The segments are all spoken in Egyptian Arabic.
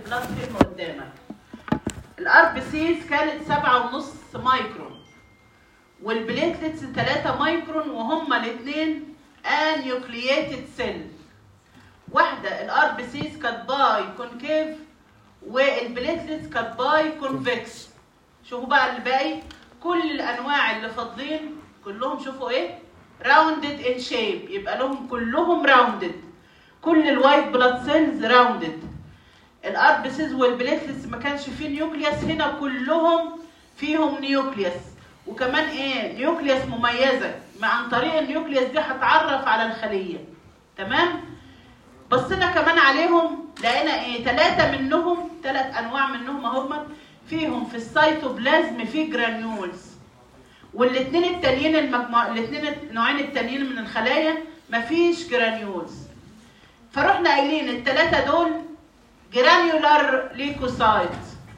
البلاد فيلم قدامك الار بي سيز كانت سبعة ونص مايكرون والبليتلتس 3 مايكرون وهما الاثنين انيوكلييتد سيل واحده الار بي سيز كانت باي كونكيف والبليتلتس كانت باي كونفكس شوفوا بقى الباقي كل الانواع اللي فاضلين كلهم شوفوا ايه راوندد ان شيب يبقى لهم كلهم راوندد كل الوايت بلاد سيلز راوندد الار بي سيز والبليتلتس ما كانش فيه نيوكليوس هنا كلهم فيهم نيوكليوس وكمان ايه نيوكليوس مميزه مع عن طريق النيوكليوس دي هتعرف على الخليه تمام بصينا كمان عليهم لقينا ايه ثلاثه منهم ثلاث انواع منهم هم فيهم في السيتوبلازم في جرانيولز والاثنين التانيين المجموع الاثنين النوعين التانيين من الخلايا مفيش جرانيولز فرحنا قايلين الثلاثه دول جرانيولار ليكوسايت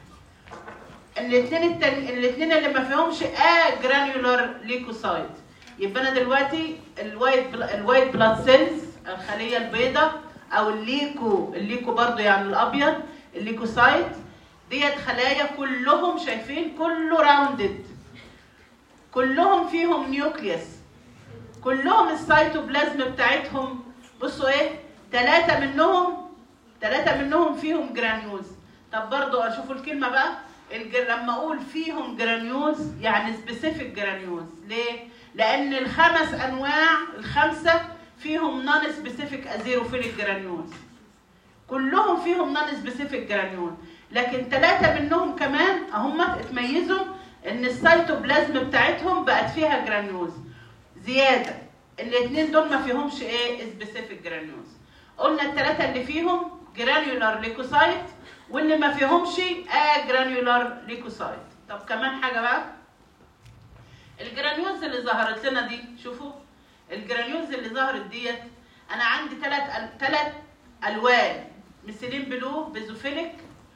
الاثنين التاني الاثنين اللي ما فيهمش ا جرانيولار ليكوسايت يبقى انا دلوقتي الوايت بل... الوايت بلاد سيلز الخليه البيضاء او الليكو الليكو برضو يعني الابيض الليكوسايت ديت خلايا كلهم شايفين كله راوندد كلهم فيهم نيوكليوس كلهم السيتوبلازم بتاعتهم بصوا ايه ثلاثة منهم ثلاثة منهم فيهم جرانيولز طب برضو اشوفوا الكلمة بقى الجر... لما اقول فيهم جرانيولز يعني سبيسيفيك جرانيولز ليه؟ لان الخمس انواع الخمسة فيهم نون سبيسيفيك ازيروفيليك جرانيولز كلهم فيهم نون سبيسيفيك جرانيول لكن ثلاثة منهم كمان هم اتميزوا ان السيتوبلازم بتاعتهم بقت فيها جرانيولز زيادة الاثنين دول ما فيهمش ايه سبيسيفيك جرانيولز قلنا الثلاثة اللي فيهم جرانيولار ليكوسايت واللي ما فيهمش ا جرانيولار ليكوسايت طب كمان حاجة بقى الجرانيولز اللي ظهرت لنا دي شوفوا الجرانيولز اللي ظهرت ديت انا عندي ثلاث ثلاث الوان مثلين بلو بيزوفيليك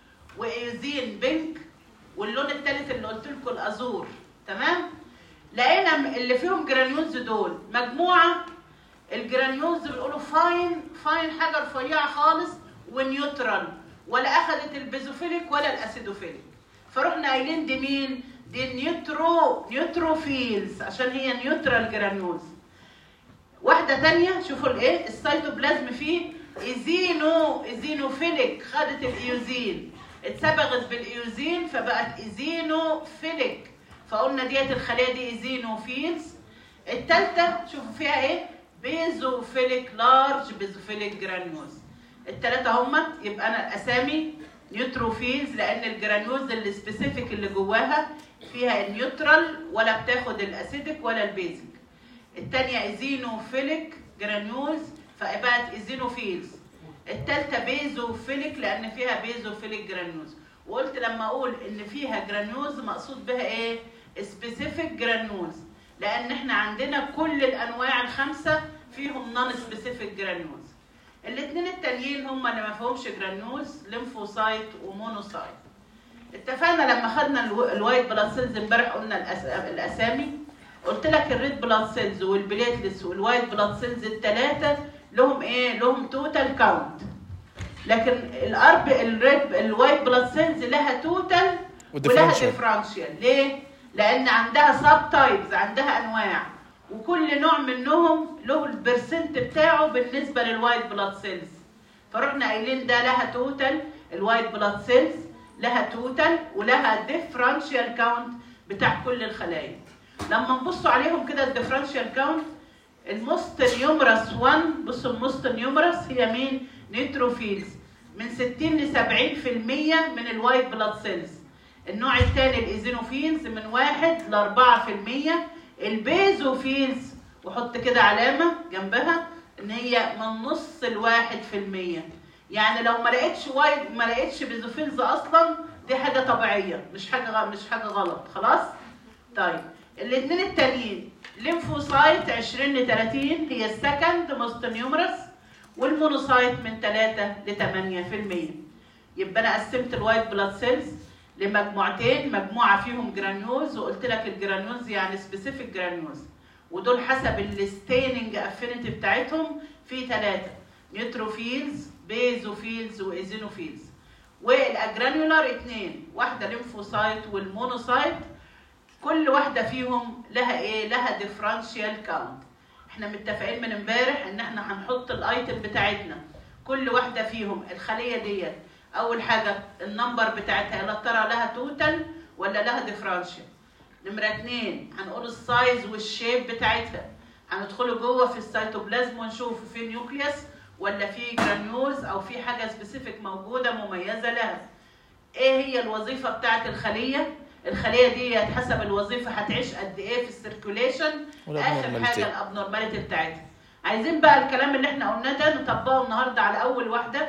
وايوزين بينك واللون الثالث اللي قلت لكم الازور تمام لقينا اللي فيهم جرانيولز دول مجموعه الجرانيولز بيقولوا فاين فاين حاجه رفيعه خالص ونيوترال ولا اخذت البيزوفيليك ولا الاسيدوفيليك فرحنا قايلين دي مين دي نيوترو نيوتروفيلز عشان هي نيوترال جرانيولز واحده تانية شوفوا الايه السيتوبلازم فيه ايزينو ايزينوفيليك خدت الايوزين اتسبغت بالايوزين فبقت ايزينوفيليك فقلنا ديت الخليه دي ايزينوفيلز الثالثه شوفوا فيها ايه بيزوفيليك لارج بيزوفيليك جرانيولز الثلاثه هم يبقى انا الاسامي نيوتروفيلز لان الجرانيولز اللي سبيسيفيك اللي جواها فيها النيوترال ولا بتاخد الاسيدك ولا البيزك الثانيه ايزينوفيليك جرانيولز فبقت ايزينوفيلز الثالثه بيزوفيليك لان فيها بيزوفيليك جرانيولز وقلت لما اقول ان فيها جرانيولز مقصود بها ايه سبيسيفيك جرانيولز لان احنا عندنا كل الانواع الخمسه فيهم نون سبيسيفيك جرانيولز الاثنين التانيين هم اللي ما فيهمش جرانيولز ليمفوسايت ومونوسايت اتفقنا لما خدنا الوايت بلاد سيلز امبارح قلنا الاسامي قلت لك الريد بلاد سيلز والبليتلس والوايت بلاد سيلز الثلاثه لهم ايه لهم توتال كاونت لكن الارب الريد الوايت بلاد سيلز لها توتال ولها ديفرنشال ليه لان عندها سب تايبز عندها انواع وكل نوع منهم له البرسنت بتاعه بالنسبه للوايت بلاد سيلز فرحنا قايلين ده لها توتال الوايت بلاد سيلز لها توتال ولها ديفرنشال كاونت بتاع كل الخلايا لما نبصوا عليهم كده الديفرنشال كاونت الموست نيومرس 1 بصوا الموست نيومرس هي مين نيتروفيلز من 60 ل 70% من الوايت بلاد سيلز النوع الثاني الايزينوفيلز من 1 ل 4% البيزوفيلز وحط كده علامه جنبها ان هي من نص الواحد في المية يعني لو ما لقيتش وايد ما لقيتش بيزوفيلز اصلا دي حاجه طبيعيه مش حاجه مش حاجه غلط خلاص طيب الاثنين التانيين ليمفوسايت 20 ل 30 هي السكند موست نيومرس والمونوسايت من 3 ل 8% يبقى انا قسمت الوايت بلاد سيلز لمجموعتين مجموعه فيهم جرانيولز وقلت لك الجرانيولز يعني سبيسيفيك جرانيولز ودول حسب الستيننج افينيتي بتاعتهم في ثلاثه نيوتروفيلز بيزوفيلز وايزينوفيلز والاجرانيولار اتنين واحده ليمفوسايت والمونوسايت كل واحده فيهم لها ايه لها ديفرنشيال كاونت احنا متفقين من امبارح ان احنا هنحط الايتم بتاعتنا كل واحده فيهم الخليه ديت اول حاجه النمبر بتاعتها يا ترى لها توتال ولا لها ديفرنشيال نمره اتنين هنقول السايز والشيب بتاعتها هندخلوا جوه في السيتوبلازم ونشوف في نيوكليوس ولا في جرانيولز او في حاجه سبيسيفيك موجوده مميزه لها ايه هي الوظيفه بتاعت الخليه الخليه دي حسب الوظيفه هتعيش قد ايه في السيركوليشن اخر حاجه الابنورماليتي بتاعتها عايزين بقى الكلام اللي احنا قلناه ده نطبقه النهارده على اول واحده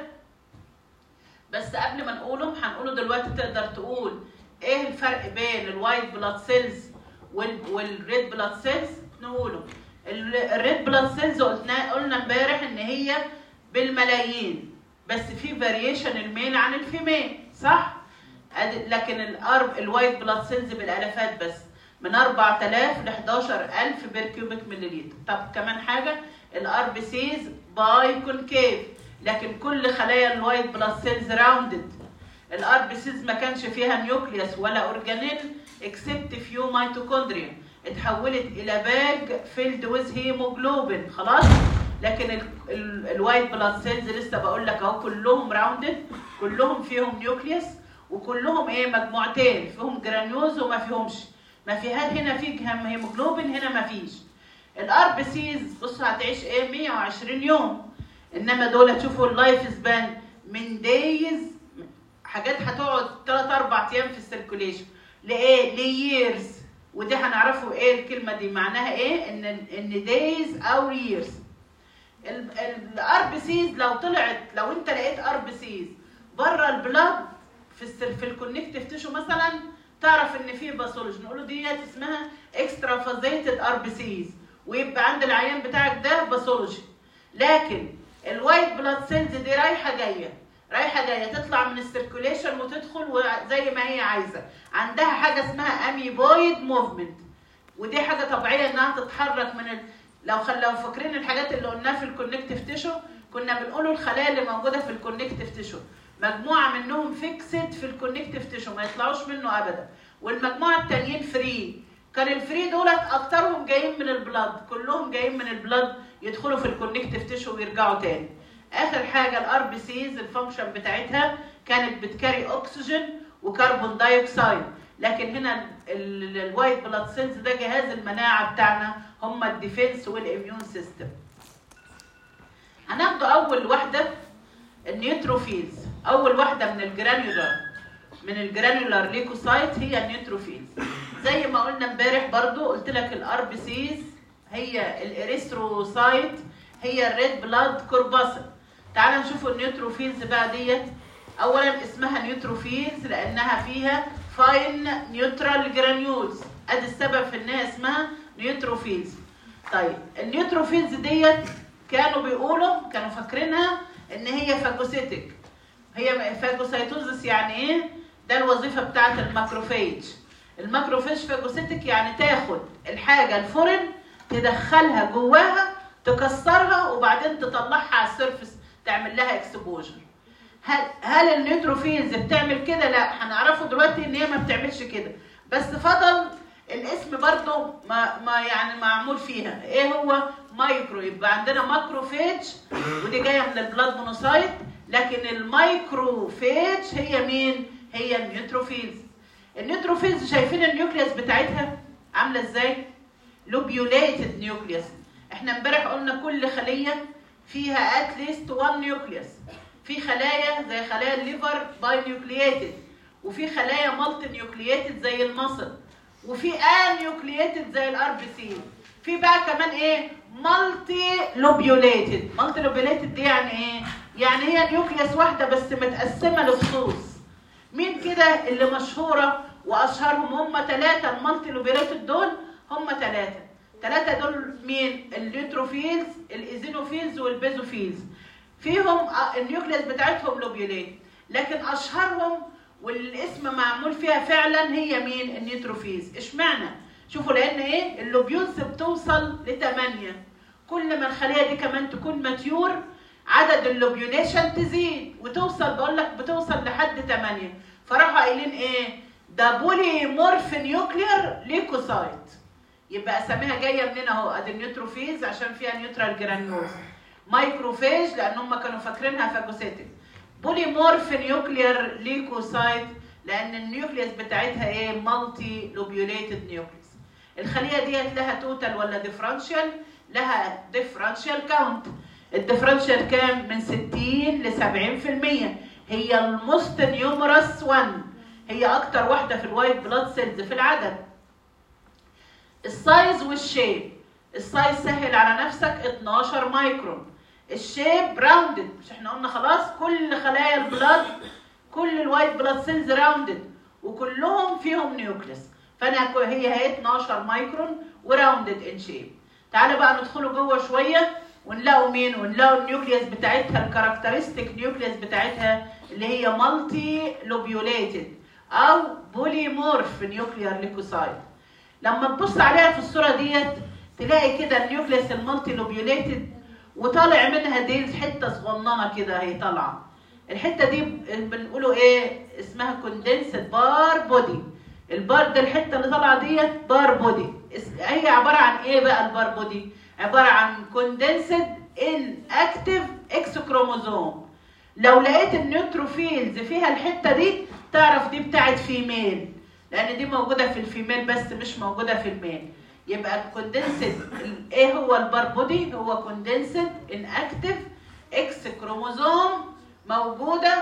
بس قبل ما نقوله هنقوله دلوقتي تقدر تقول ايه الفرق بين الوايت بلاد سيلز والريد بلاد سيلز نقوله الريد بلاد سيلز قلنا قلنا امبارح ان هي بالملايين بس في فاريشن الميل عن الفيميل صح لكن الارب الوايت بلاد سيلز بالالافات بس من 4000 ل 11000 بير كيوبيك مليلتر طب كمان حاجه الار بي سيز باي كونكيف لكن كل خلايا الوايت بلاد سيلز راوندد الار بي سيز ما كانش فيها نيوكليوس ولا اورجانيل اكسبت فيو ميتوكوندريا اتحولت الى باج فيلد ويز هيموجلوبين خلاص لكن الوايت بلاد سيلز لسه بقول لك اهو كلهم راوندد كلهم فيهم نيوكليوس وكلهم ايه مجموعتين فيهم جرانيوز وما فيهمش ما فيها هنا في هيموجلوبين هنا ما فيش الار بي سيز بصوا هتعيش ايه 120 يوم انما دول تشوفوا اللايف سبان من دايز حاجات هتقعد 3 4 ايام في السيركوليشن لايه لييرز ودي هنعرفوا ايه الكلمه دي معناها ايه ان ان دايز او ييرز الار بي سيز لو طلعت لو انت لقيت ار بي سيز بره البلاد في السر في الكونكتيف تيشو مثلا تعرف ان في باثولوجي نقول له ديت اسمها اكسترا فازيتد ار بي سيز ويبقى عند العيان بتاعك ده باثولوجي لكن الوايت بلاد سيلز دي رايحه جايه رايحه جايه تطلع من السيركوليشن وتدخل زي ما هي عايزه عندها حاجه اسمها اميبويد موفمنت ودي حاجه طبيعيه انها تتحرك من ال... لو خل... لو فاكرين الحاجات اللي قلناها في الكونكتيف تيشو كنا بنقول الخلايا اللي موجوده في الكونكتيف تيشو مجموعه منهم فيكسد في الكونكتيف تيشو ما يطلعوش منه ابدا والمجموعه التانيين فري كان الفري دولت اكترهم جايين من البلاد كلهم جايين من البلاد يدخلوا في الكونكتيف تيشو ويرجعوا تاني اخر حاجه الار بي سيز الفانكشن بتاعتها كانت بتكاري اكسجين وكربون دايوكسيد لكن هنا الوايت بلاد سيلز ده جهاز المناعه بتاعنا هم الديفنس والاميون سيستم هناخده اول واحده النيوتروفيلز اول واحده من الجرانيولار من الجرانيولار ليكوسايت هي النيوتروفيلز زي ما قلنا امبارح برضو قلت لك الار بي سيز هي الاريثروسايت هي الريد بلاد كورباسل تعال نشوف النيوتروفيلز بقى ديت اولا اسمها نيوتروفيلز لانها فيها فاين نيوترال جرانيولز ادي السبب في انها اسمها نيوتروفيلز طيب النيوتروفيلز ديت كانوا بيقولوا كانوا فاكرينها ان هي فاجوسيتك هي فاجوسيتوزس يعني ايه ده الوظيفه بتاعه الماكروفيج الماكروفيج فاجوسيتك يعني تاخد الحاجه الفورن تدخلها جواها تكسرها وبعدين تطلعها على السيرفس تعمل لها اكسبوجر هل هل النيوتروفيلز بتعمل كده لا هنعرفه دلوقتي ان هي ما بتعملش كده بس فضل الاسم برضه ما ما يعني معمول فيها ايه هو مايكرو يبقى عندنا ماكروفيج ودي جايه من البلاد مونوسايت لكن المايكروفيج هي مين هي النيوتروفيلز النيوتروفيلز شايفين النيوكليوس بتاعتها عامله ازاي لوبيوليتد نيوكليوس احنا امبارح قلنا كل خليه فيها اتليست 1 نيوكليوس في خلايا زي خلايا الليفر باي نيوكلييتد وفي خلايا مالتي نيوكلييتد زي المصل وفي ان نيوكلييتد زي الار بي سي في بقى كمان ايه مالتي لوبيوليتد مالتي لوبيوليتد دي يعني ايه يعني هي نيوكليوس واحده بس متقسمه لفصوص مين كده اللي مشهوره واشهرهم هم ثلاثه المالتي لوبيوليتد دول هم ثلاثه ثلاثه دول مين النيوتروفيلز الايزينوفيلز والبيزوفيلز فيهم النيوكليوس بتاعتهم لوبيوليت لكن اشهرهم والاسم معمول فيها فعلا هي مين النيوتروفيلز اشمعنى شوفوا لان ايه اللوبيولز بتوصل ل 8 كل ما الخليه دي كمان تكون ماتيور عدد اللوبيوليشن تزيد وتوصل بقول لك بتوصل لحد 8 فراحوا قايلين ايه ده بولي مورف نيوكلير ليكوسايت يبقى اساميها جايه منين اهو ادي النيوتروفيز عشان فيها نيوترال جرانيوز مايكروفيج لان هم كانوا فاكرينها فاجوسيتك بولي مورف نيوكلير ليكوسايت لان النيوكليوس بتاعتها ايه مالتي لوبيوليتد نيوكليوس الخليه ديت لها توتال ولا ديفرنشال لها ديفرنشال كاونت الديفرنشال كام من 60 ل 70% هي الموست نيومرس 1 هي اكتر واحده في الوايت بلاد سيلز في العدد السايز والشيب السايز سهل على نفسك 12 مايكرون الشيب راوندد مش احنا قلنا خلاص كل خلايا البلاد كل الوايت بلاد سيلز راوندد وكلهم فيهم نيوكليس فانا هي هي 12 مايكرون وراوندد ان شيب تعالى بقى ندخلوا جوه شويه ونلاقوا مين ونلاقوا النيوكليوس بتاعتها الكاركترستيك نيوكليوس بتاعتها اللي هي مالتي لوبيوليتد او بوليمورف نيوكليار ليكوسايد لما تبص عليها في الصوره ديت تلاقي كده النيوكليوس المالتي لوبيوليتد وطالع منها دي حته صغننه كده هي طالعه الحته دي بنقوله ايه اسمها كوندنسد بار بودي البار ده الحته اللي طالعه ديت بار بودي هي عباره عن ايه بقى البار بودي عباره عن كوندنسد ان اكتيف اكس كروموزوم لو لقيت النيوتروفيلز فيها الحته دي تعرف دي بتاعت فيميل لان دي موجوده في الفيميل بس مش موجوده في الميل يبقى الكوندنسد ايه هو البار بودي هو كوندنسد ان اكتيف اكس كروموزوم موجوده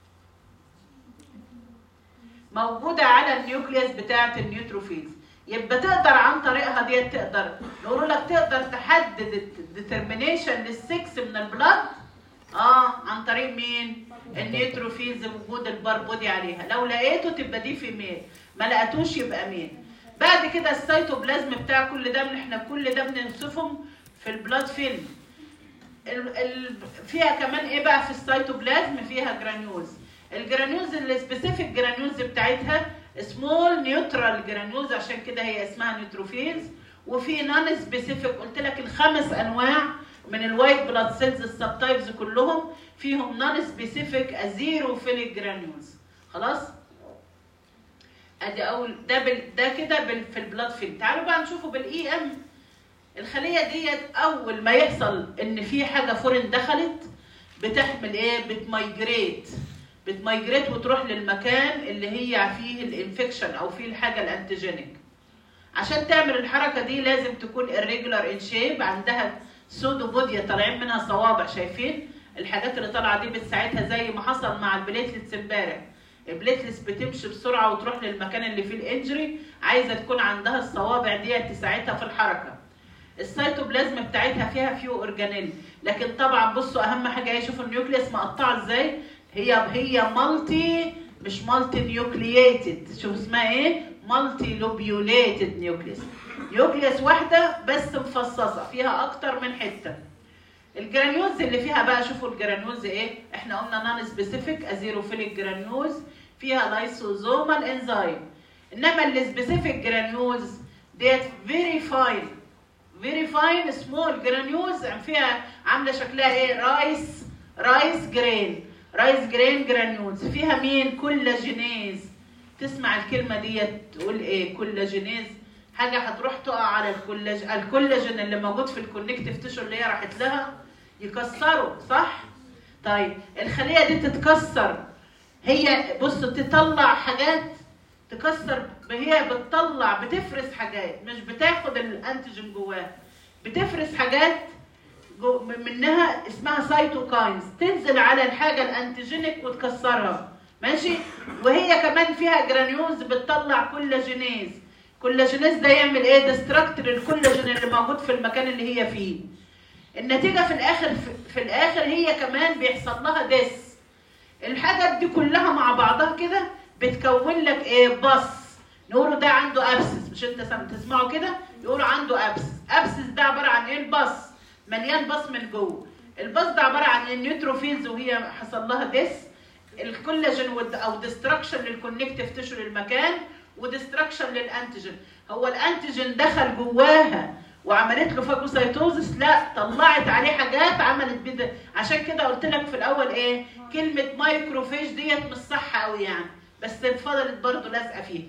موجوده على النيوكليوس بتاعه النيوتروفيلز يبقى تقدر عن طريقها ديت تقدر نقول لك تقدر تحدد الديترمينيشن للسكس من البلاد اه عن طريق مين النيوتروفيلز وجود البار بودي عليها لو لقيته تبقى دي فيميل ما لقيتوش يبقى مين بعد كده السيتوبلازم بتاع كل ده احنا كل ده بنوصفهم في البلاد فيلم ال ال فيها كمان ايه بقى في السيتوبلازم فيها جرانيولز الجرانيولز السبيسيفيك جرانيولز بتاعتها سمول نيوترال جرانيولز عشان كده هي اسمها نيوتروفيلز وفي نون سبيسيفيك قلت لك الخمس انواع من الوايت بلاد سيلز السب تايبز كلهم فيهم نون سبيسيفيك ازيروفيليك جرانيولز خلاص ادي اول ده بال ده كده بال في البلاد فيلم تعالوا بقى نشوفه بالاي ام الخليه ديت اول ما يحصل ان في حاجه فورين دخلت بتحمل ايه بتمايجريت بتمايجريت وتروح للمكان اللي هي فيه الانفكشن او فيه الحاجه الانتيجينيك عشان تعمل الحركه دي لازم تكون irregular in shape عندها سودو بوديا طالعين منها صوابع شايفين الحاجات اللي طالعه دي بتساعدها زي ما حصل مع البليتلتس امبارح البليتلتس بتمشي بسرعه وتروح للمكان اللي فيه الانجري عايزه تكون عندها الصوابع ديت تساعدها في الحركه السيتوبلازم بتاعتها فيها فيو اورجانيل لكن طبعا بصوا اهم حاجه ايه شوفوا النيوكليوس مقطعه ازاي هي هي مالتي مش مالتي نيوكلييتد شوف اسمها ايه مالتي لوبيوليتد نيوكليوس نيوكليوس واحده بس مفصصه فيها اكتر من حته الجرانيوز اللي فيها بقى شوفوا الجرانيوز ايه احنا قلنا نون سبيسيفيك ازيروفيليك جرانيوز فيها لايسوزومال انزيم انما السبيسيفيك جرانيوز ديت فيري فاين فيري فاين سمول جرانيوز فيها عامله شكلها ايه رايس رايس جرين رايس جرين جرانيوز فيها مين كولاجينيز تسمع الكلمه ديت تقول ايه كولاجينيز حاجه هتروح تقع على الكولاج الكولاجين اللي موجود في الكونكتيف تيشو اللي هي راحت لها يكسره صح طيب الخليه دي تتكسر هي بص تطلع حاجات تكسر هي بتطلع بتفرز حاجات مش بتاخد الانتيجين جواها بتفرز حاجات جو منها اسمها سايتوكاينز تنزل على الحاجه الانتيجينيك وتكسرها ماشي وهي كمان فيها جرانيولز بتطلع كولاجينيز كولاجينيز ده يعمل ايه ديستراكت للكولاجين اللي موجود في المكان اللي هي فيه النتيجه في الاخر في, في الاخر هي كمان بيحصل لها ديس الحاجات دي كلها مع بعضها كده بتكون لك ايه بص نقوله ده عنده ابسس مش انت تسمعوا كده يقولوا عنده ابسس ابسس ده عباره عن ايه البص مليان بص من جوه البص ده عباره عن النيوتروفيلز وهي حصل لها ديس الكولاجين او ديستراكشن للكونكتيف تيشو للمكان وديستراكشن للانتيجين هو الانتيجين دخل جواها وعملت له فاجوسايتوزس لا طلعت عليه حاجات عملت بيه عشان كده قلت لك في الاول ايه كلمه مايكروفيج ديت مش صح قوي يعني بس فضلت برضو لازقه فيها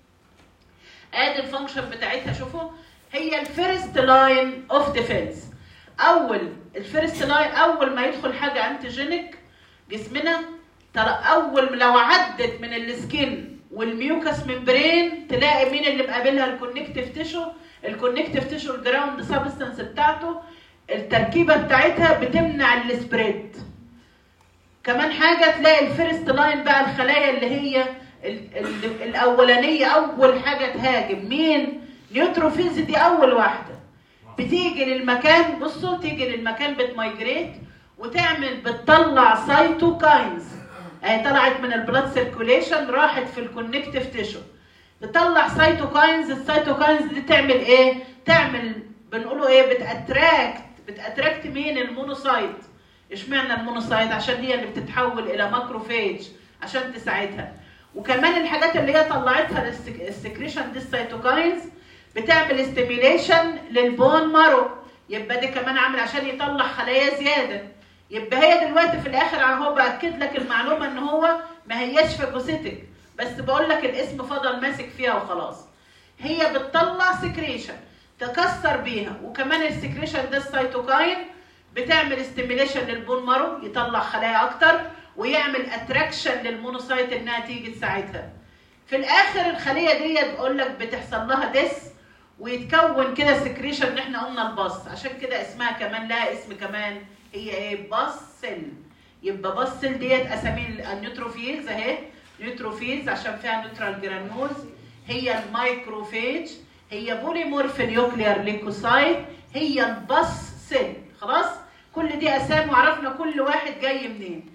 ادي الفانكشن بتاعتها شوفوا هي الفيرست لاين اوف ديفense اول الفيرست لاين اول ما يدخل حاجه انتيجينيك جسمنا ترى اول لو عدت من السكين والميوكس ممبرين تلاقي مين اللي مقابلها الكونكتيف تيشو الكونكتيف تيشو الجراوند سبستانس بتاعته التركيبه بتاعتها بتمنع السبريد كمان حاجه تلاقي الفيرست لاين بقى الخلايا اللي هي ال- ال- الاولانيه اول حاجه تهاجم مين نيوتروفيلز دي اول واحده بتيجي للمكان بصوا تيجي للمكان بتمايجريت وتعمل بتطلع سايتوكاينز اهي طلعت من البلاد سيركوليشن راحت في الكونكتيف تيشو تطلع سايتوكاينز السايتوكاينز دي تعمل ايه تعمل بنقوله ايه بتاتراكت بتاتراكت مين المونوسايت اشمعنى المونوسايت عشان هي اللي بتتحول الى ماكروفيج عشان تساعدها وكمان الحاجات اللي هي طلعتها للسك- السكريشن دي السيتوكاينز بتعمل ستيميليشن للبون مارو يبقى دي كمان عامل عشان يطلع خلايا زياده يبقى هي دلوقتي في الاخر اهو باكد لك المعلومه ان هو ما هياش فاجوسيتك بس بقول لك الاسم فضل ماسك فيها وخلاص هي بتطلع سكريشن تكسر بيها وكمان السكريشن ده السيتوكاين بتعمل ستيميليشن للبون مارو يطلع خلايا اكتر ويعمل اتراكشن للمونوسايت انها تيجي تساعدها في الاخر الخليه دي بقول لك بتحصل لها ديس ويتكون كده سكريشن ان احنا قلنا البص عشان كده اسمها كمان لها اسم كمان هي ايه بصل يبقى بصل ديت اسامي النيوتروفيلز اهي نيوتروفيلز عشان فيها نيوترال جرانولز هي المايكروفيج هي بوليمورف نيوكليار ليكوسايت هي البص سيل خلاص كل دي اسامي وعرفنا كل واحد جاي منين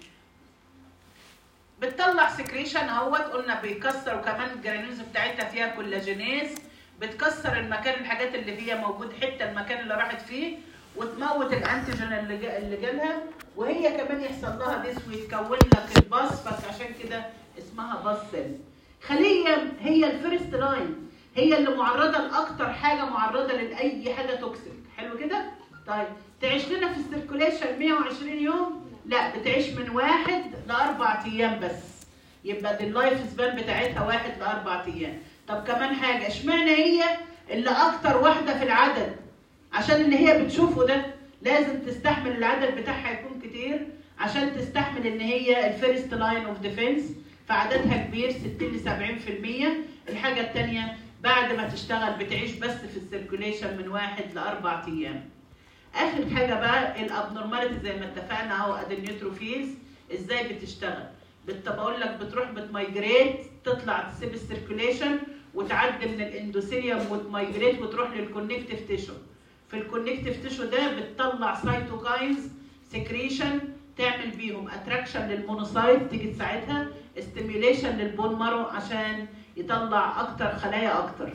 بتطلع سكريشن اهوت قلنا بيكسر وكمان الجرانيولز بتاعتها فيها كولاجينيز بتكسر المكان الحاجات اللي هي موجود حته المكان اللي راحت فيه وتموت الانتيجين اللي جا اللي جالها وهي كمان يحصل لها ديس ويتكون لك الباص بس عشان كده اسمها باص سيل خليه هي الفيرست لاين هي اللي معرضه لاكتر حاجه معرضه لاي حاجه توكسيك حلو كده طيب تعيش لنا في السيركوليشن 120 يوم لا بتعيش من واحد لاربع ايام بس يبقى دي اللايف سبان بتاعتها واحد لاربع ايام طب كمان حاجه اشمعنى هي اللي اكتر واحده في العدد عشان اللي هي بتشوفه ده لازم تستحمل العدد بتاعها يكون كتير عشان تستحمل ان هي الفيرست لاين اوف ديفense فعددها كبير 60 ل 70% الحاجه الثانيه بعد ما تشتغل بتعيش بس في السيركوليشن من واحد لاربع ايام اخر حاجه بقى الابنورماليتي زي ما اتفقنا اهو ادي النيوتروفيلز ازاي بتشتغل بت- بقول لك بتروح بتمايجريت تطلع تسيب السيركوليشن وتعدي من الاندوثيليوم وتمايجريت وتروح للكونكتيف تيشو في الكونكتيف تيشو ده بتطلع سايتوكاينز سكريشن تعمل بيهم اتراكشن للمونوسايت تيجي تساعدها استيميوليشن للبون مارو عشان يطلع اكتر خلايا اكتر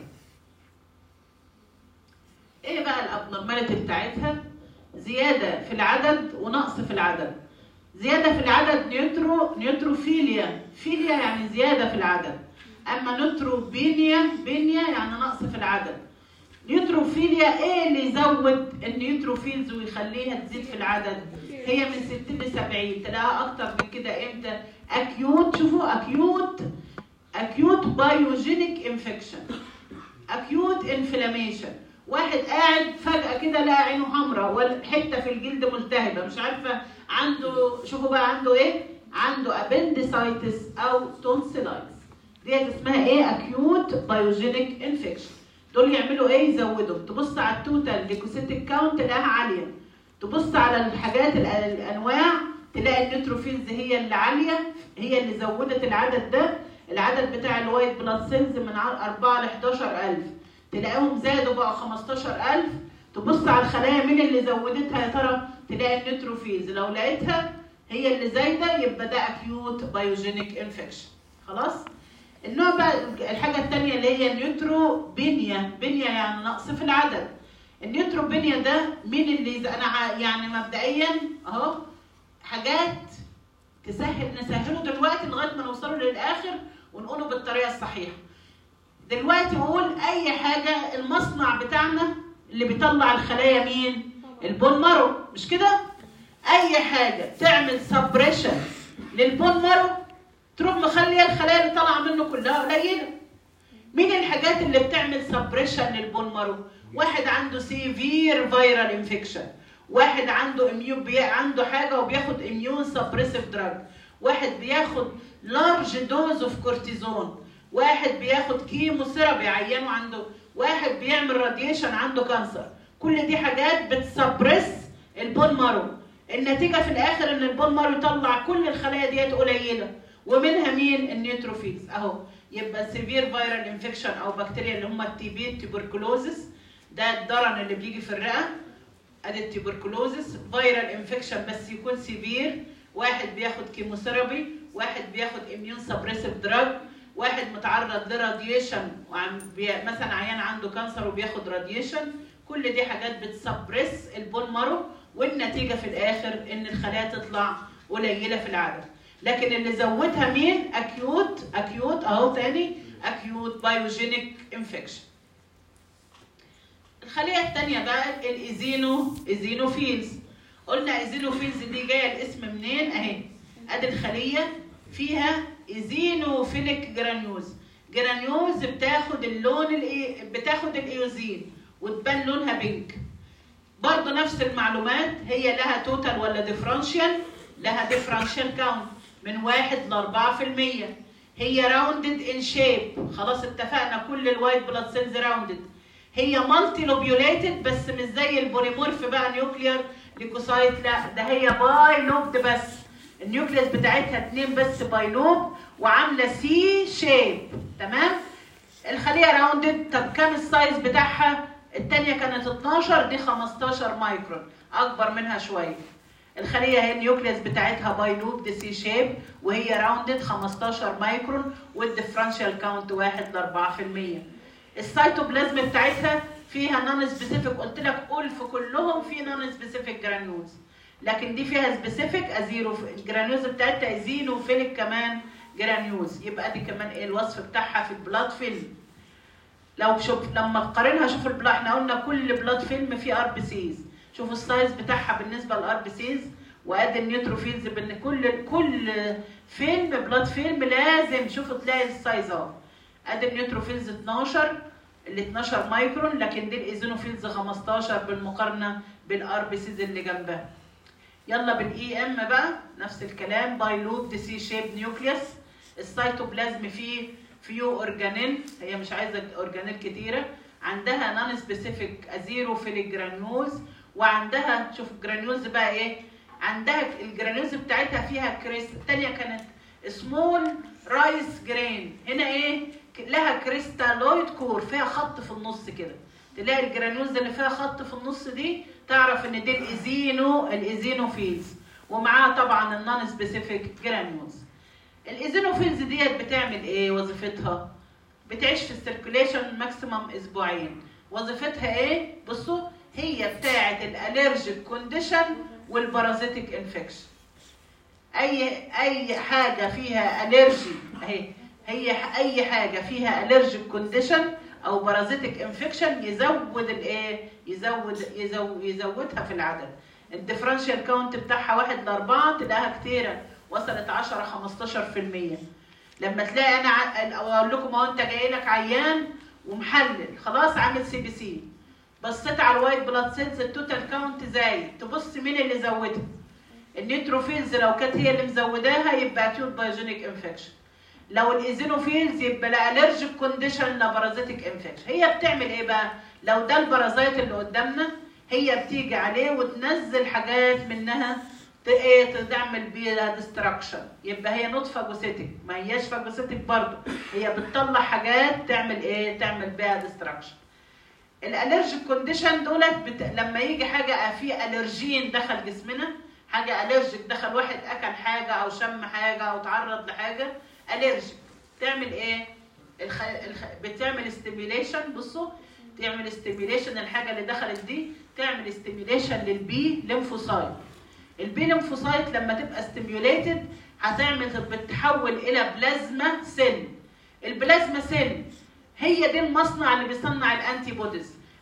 ايه بقى الابنورماليتي بتاعتها زياده في العدد ونقص في العدد زياده في العدد نيوترو نيوتروفيليا فيليا يعني زياده في العدد اما نيوتروبينيا بينيا يعني نقص في العدد نيوتروفيليا ايه اللي يزود النيوتروفيلز ويخليها تزيد في العدد هي من 60 ل 70 تلاقيها اكتر من كده امتى اكيوت شوفوا اكيوت اكيوت بايوجينيك انفكشن اكيوت انفلاميشن واحد قاعد فجأة كده لقى عينه حمراء ولا حتة في الجلد ملتهبة مش عارفة عنده شوفوا بقى عنده ايه؟ عنده ابندسايتس او تونسيلايتس ديت اسمها ايه؟ اكيوت بايوجينيك انفكشن دول يعملوا ايه؟ يزودوا تبص على التوتال ليكوسيتيك كاونت تلاقيها عالية تبص على الحاجات ال- الانواع تلاقي النيوتروفيلز هي اللي عالية هي اللي زودت العدد ده العدد بتاع الوايت بلاد سيلز من 4 ل 11000 تلاقيهم زادوا بقى 15000 تبص على الخلايا مين اللي زودتها يا ترى تلاقي النيوتروفيلز لو لقيتها هي اللي زايده يبقى ده اكيوت بايوجينيك انفكشن خلاص النوع بقى الحاجه الثانيه اللي هي نيوتروبينيا بينيا يعني نقص في العدد النيوتروبينيا ده مين اللي ز- انا ع- يعني مبدئيا اهو حاجات تسهل نسهله دلوقتي لغايه ما نوصله للاخر ونقوله بالطريقه الصحيحه دلوقتي بقول اي حاجه المصنع بتاعنا اللي بيطلع الخلايا مين البون مارو مش كده اي حاجه تعمل سبريشن للبون مارو تروح مخليه الخلايا اللي طالعه منه كلها قليله مين الحاجات اللي بتعمل سبريشن للبون مارو واحد عنده سيفير فيرال انفكشن واحد عنده اميون بي... عنده حاجه وبياخد اميون سبريسيف دراج واحد بياخد لارج دوز اوف كورتيزون واحد بياخد كيمو ثيرابي عيانه عنده واحد بيعمل راديشن عنده كانسر كل دي حاجات بتسبرس البون مارو النتيجه في الاخر ان البون مارو يطلع كل الخلايا ديت قليله ومنها مين النيوتروفيلز اهو يبقى سيفير فيرال انفكشن او بكتيريا اللي هم التي بي التوبركلوزس ده الضرن اللي بيجي في الرئه ادي التوبركلوزس فيرال انفكشن بس يكون سيفير واحد بياخد كيموثيرابي واحد بياخد اميون سبريسيف دراج واحد متعرض لراديشن وعم بي... مثلا عيان عنده كانسر وبياخد راديشن كل دي حاجات بتسبرس البون مارو والنتيجه في الاخر ان الخلايا تطلع قليله في العدد لكن اللي زودها مين اكيوت اكيوت اهو تاني اكيوت بايوجينيك انفكشن الخليه الثانيه بقى الايزينو ايزينوفيلز قلنا ايزينوفيلز دي جايه الاسم منين اهي ادي الخليه فيها ايزينوفيليك جرانيوز جرانيوز بتاخد اللون الايه بتاخد الايوزين وتبان لونها بينك برضه نفس المعلومات هي لها توتال ولا ديفرنشال لها ديفرنشال كاونت من 1 ل 4% هي راوندد ان شيب خلاص اتفقنا كل الوايت بلاد سيلز راوندد هي مالتي لوبيوليتد بس مش زي البوليمورف بقى نيوكلير ليكوسايت لا ده هي باي لوبد بس النيوكليس بتاعتها اتنين بس باي لوب وعامله سي شيب تمام الخليه راوندد طب كام السايز بتاعها الثانيه كانت 12 دي 15 مايكرون اكبر منها شويه الخليه هي النيوكليس بتاعتها باي لوب دي سي شيب وهي راوندد 15 مايكرون والديفرنشال كاونت 1 ل 4% السيتوبلازم بتاعتها فيها نون سبيسيفيك قلت لك قول في كلهم في نون سبيسيفيك جرانيولز لكن دي فيها سبيسيفيك ازيرو الجرانيولز بتاعتها ازينوفيليك كمان جرانيولز يبقى دي كمان ايه الوصف بتاعها في البلاد فيلم لو شوف لما تقارنها شوف البلاد احنا قلنا كل بلاد فيلم فيه ار بي سيز شوفوا السايز بتاعها بالنسبه للار بي سيز وادي النيوتروفيلز بان كل كل فيلم بلاد فيلم لازم شوفوا تلاقي السايز اهو ادي النيوتروفيلز 12 ال 12 مايكرون لكن دي الايزينوفيلز 15 بالمقارنه بالار بي سيز اللي جنبها يلا بالاي ام بقى نفس الكلام باي لوب دي سي شيب نيوكليوس السيتوبلازم فيه فيو اورجانيل هي مش عايزه اورجانيل كتيره عندها نون سبيسيفيك ازيروفيليك جرانيولز وعندها شوف الجرانيولز بقى ايه عندها الجرانيولز بتاعتها فيها كريست الثانيه كانت سمول رايس جرين هنا ايه لها كريستالويد كور فيها خط في النص كده تلاقي الجرانيولز اللي فيها خط في النص دي تعرف ان دي الايزينو الايزينوفيلز ومعاها طبعا النون سبيسيفيك جرانيولز الايزينوفيلز ديت بتعمل ايه وظيفتها بتعيش في السيركوليشن ماكسيمم اسبوعين وظيفتها ايه بصوا هي بتاعه الالرجيك كونديشن والبارازيتيك انفكشن اي اي حاجه فيها الرجي اهي هي اي حاجه فيها الرجيك كونديشن او بارازيتيك انفكشن يزود الايه يزود يزود يزودها في العدد الديفرنشال كاونت بتاعها 1 ل 4 تلاقيها كتيره وصلت 10 15% لما تلاقي انا اقول لكم اهو انت جاي لك عيان ومحلل خلاص عامل سي بي سي بصيت على الوايت بلاد سيلز التوتال كاونت زايد تبص مين اللي زودها النيوتروفيلز لو كانت هي اللي مزوداها يبقى اكيوت بايوجينيك انفكشن لو الايزينوفيلز يبقى لا الرجيك كونديشن لا بارازيتيك انفكشن هي بتعمل ايه بقى لو ده البارازيت اللي قدامنا هي بتيجي عليه وتنزل حاجات منها ايه تعمل بيها ديستراكشن يبقى هي نوت فاجوسيتك ما هياش فاجوسيتك برضه هي بتطلع حاجات تعمل ايه تعمل بيها ديستراكشن الالرجيك كونديشن دولت بت... لما يجي حاجه في الرجين دخل جسمنا حاجه الرجيك دخل واحد اكل حاجه او شم حاجه او تعرض لحاجه الرجيك تعمل ايه الخ... الخ... بتعمل ستيميليشن بصوا تعمل استيميليشن الحاجه اللي دخلت دي تعمل استيميليشن للبي ليمفوسايت البي ليمفوسايت لما تبقى ستيميوليتد هتعمل بتتحول الى بلازما سيل البلازما سيل هي دي المصنع اللي بيصنع الانتي بوديز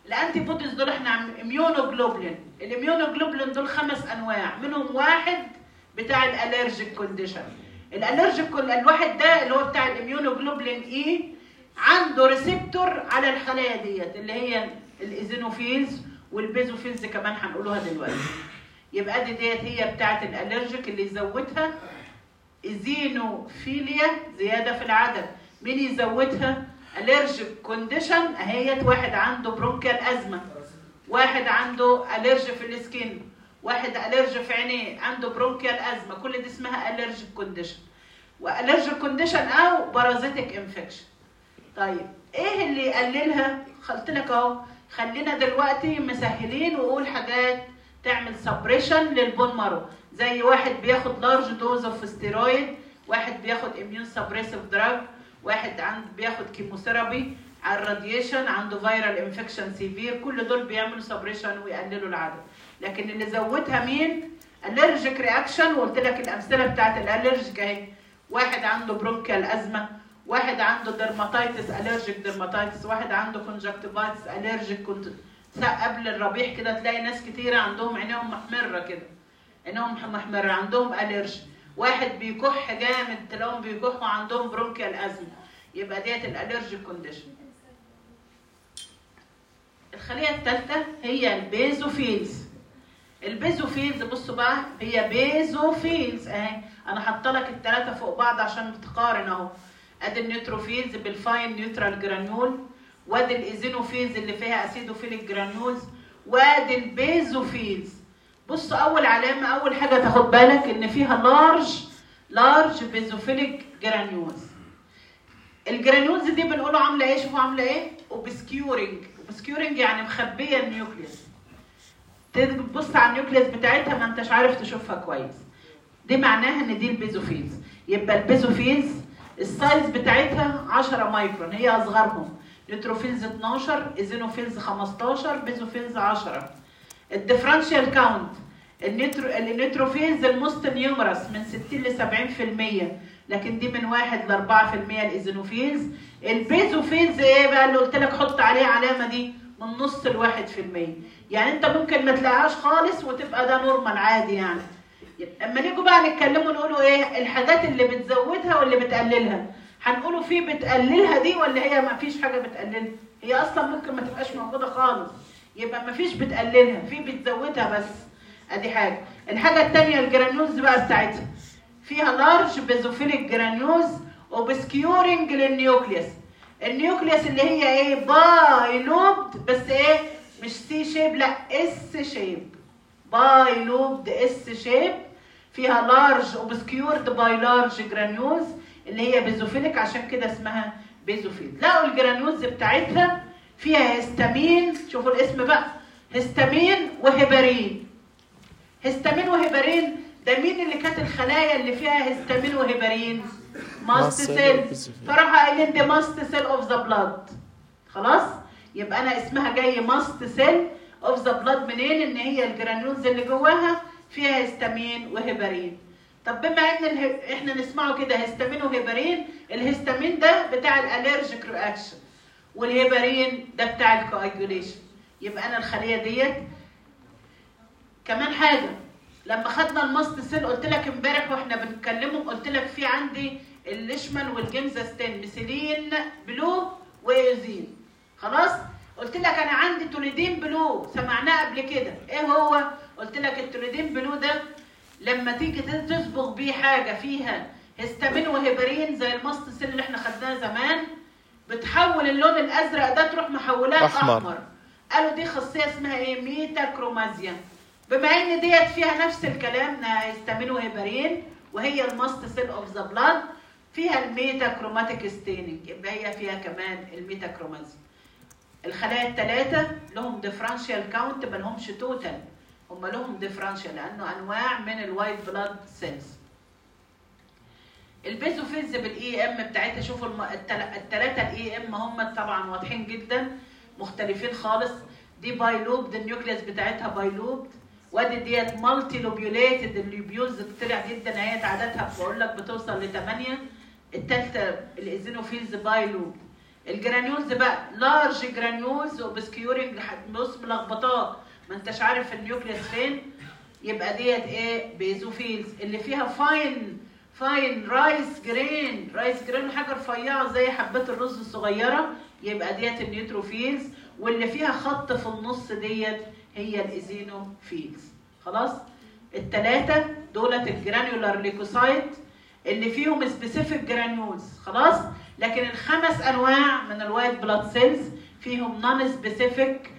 الانتي بوديز دول احنا عم اميونوجلوبولين الاميونوجلوبولين دول خمس انواع منهم واحد بتاع الالرجيك كونديشن الالرجيك الواحد ده اللي هو بتاع الاميونوجلوبولين اي عنده ريسبتور على الخلايا ديت اللي هي الايزينوفيلز والبيزوفيلز كمان هنقولوها دلوقتي يبقى دي ديت هي بتاعه الالرجيك اللي يزودها ايزينوفيليا زياده في العدد مين يزودها الرجيك كونديشن اهيت واحد عنده برونكيال ازمه واحد عنده الرجي في السكين واحد الرجي في عينيه عنده برونكيال ازمه كل دي اسمها الرجيك كونديشن والرجيك كونديشن او بارازيتك انفكشن طيب ايه اللي يقللها قلت لك اهو خلينا دلوقتي مسهلين وقول حاجات تعمل سبريشن للبون مارو زي واحد بياخد لارج دوز اوف ستيرويد واحد بياخد اميون سبريسيف دراج واحد عند بياخد كيموثيرابي على الراديشن عنده فيرال انفكشن سيفير كل دول بيعملوا سبريشن ويقللوا العدد لكن اللي زودها مين الرجيك رياكشن وقلت لك الامثله بتاعت الالرجيك اهي واحد عنده برونكيال ازمه واحد عنده درماتيتس الرجيك درماتيتس واحد عنده كونجكتيفايتس الرجيك كنت قبل الربيع كده تلاقي ناس كتيره عندهم عينيهم محمره كده عينيهم محمره عندهم الرجي واحد بيكح جامد تلاقيهم بيكحوا عندهم برونكيال ازمه يبقى ديت الالرجيك كونديشن الخليه الثالثه هي البيزوفيلز البيزوفيلز بصوا بقى هي بيزوفيلز اهي انا حاطه لك الثلاثه فوق بعض عشان تقارن اهو ادي النيوتروفيلز بالفاين نيوترال جرانيول وادي الايزينوفيلز اللي فيها اسيدوفيليك جرانيولز وادي البيزوفيلز بصوا اول علامه اول حاجه تاخد بالك ان فيها لارج لارج بيزوفيليك جرانيولز الجرانيولز دي بنقوله عامله ايه شوفوا عامله ايه اوبسكيورنج اوبسكيورنج يعني مخبيه النيوكليوس تبص على النيوكليوس بتاعتها ما انتش عارف تشوفها كويس دي معناها ان دي البيزوفيلز يبقى البيزوفيلز السايز بتاعتها 10 مايكرون هي اصغرهم نيوتروفيلز 12 ايزينوفيلز 15 بيزوفيلز 10 الديفرنشال كاونت النيترو النيتروفيلز الموست نيومرس من 60 ل 70% لكن دي من 1 ل 4% الايزينوفيلز البيزوفيلز ايه بقى اللي قلت لك حط عليه علامه دي من نص ل 1% يعني انت ممكن ما تلاقيهاش خالص وتبقى ده نورمال عادي يعني اما نيجوا بقى نتكلموا نقولوا ايه الحاجات اللي بتزودها واللي بتقللها هنقولوا في بتقللها دي ولا هي ما فيش حاجه بتقللها هي اصلا ممكن ما تبقاش موجوده خالص يبقى ما فيش بتقللها في بتزودها بس ادي حاجه الحاجه الثانيه الجرانيوز بقى بتاعتها فيها لارج بيزوفيليك جرانيوز وبسكيورنج للنيوكليوس النيوكليوس اللي هي ايه باي لوبد بس ايه مش سي شيب لا اس شيب باي لوبد اس شيب فيها لارج اوبسكيورد باي لارج جرانيوز اللي هي بيزوفيليك عشان كده اسمها بيزوفيل لقوا الجرانيوز بتاعتها فيها هيستامين شوفوا الاسم بقى هيستامين وهيبارين هيستامين وهيبارين ده مين اللي كانت الخلايا اللي فيها هيستامين وهيبارين ماست سيل فراح قايلين دي ماست سيل اوف ذا بلاد خلاص يبقى انا اسمها جاي ماست سيل اوف ذا بلاد منين ان هي الجرانيولز اللي جواها فيها هيستامين وهيبارين طب بما ان اله... احنا نسمعه كده هيستامين وهيبارين الهيستامين ده بتاع الالرجيك رياكشن والهيبارين ده بتاع الكواجوليشن يبقى انا الخليه ديت كمان حاجه لما خدنا الماست سيل قلت لك امبارح واحنا بنتكلمه قلت لك في عندي الليشمان والجنزاستين مثيلين بلو وايوزين خلاص قلت لك انا عندي توليدين بلو سمعناه قبل كده ايه هو قلت لك التوليدين بلو ده لما تيجي تصبغ بيه حاجه فيها هيستامين وهيبرين زي الماست سيل اللي احنا خدناها زمان بتحول اللون الازرق ده تروح محولاه أحمر. احمر قالوا دي خاصيه اسمها ايه ميتا كرومازيا بما ان ديت فيها نفس الكلام هيستامين وهيبرين وهي الماست سيل اوف ذا بلاد فيها الميتا كروماتيك ستيننج يبقى هي فيها كمان الميتا كرومازيا الخلايا الثلاثه لهم ديفرنشال كاونت ما لهمش توتال هم لهم ديفرنشال لانه انواع من الوايت بلاد سيلز البيزوفيلز بالاي ام بتاعتها شوفوا الم... الثلاثه الاي ام هم طبعا واضحين جدا مختلفين خالص دي بايلوبد النيوكليوس بتاعتها بايلوبد وادي ديت مالتي لوبيوليتد اللوبيولز طلع جدا هي عددها بقول لك بتوصل ل 8 الثالثه الايزينوفيلز بايلوب الجرانيولز بقى لارج جرانيولز وبسكيورنج بص ملخبطات ما انتش عارف النيوكليس فين يبقى ديت ايه بيزوفيلز اللي فيها فاين فاين رايس جرين رايس جرين حاجه رفيعه زي حبات الرز الصغيره يبقى ديت النيوتروفيلز واللي فيها خط في النص ديت هي الايزينوفيلز خلاص الثلاثه دولت الجرانيولار ليكوسايت اللي فيهم سبيسيفيك جرانيولز خلاص لكن الخمس انواع من الوايت بلاد سيلز فيهم نون سبيسيفيك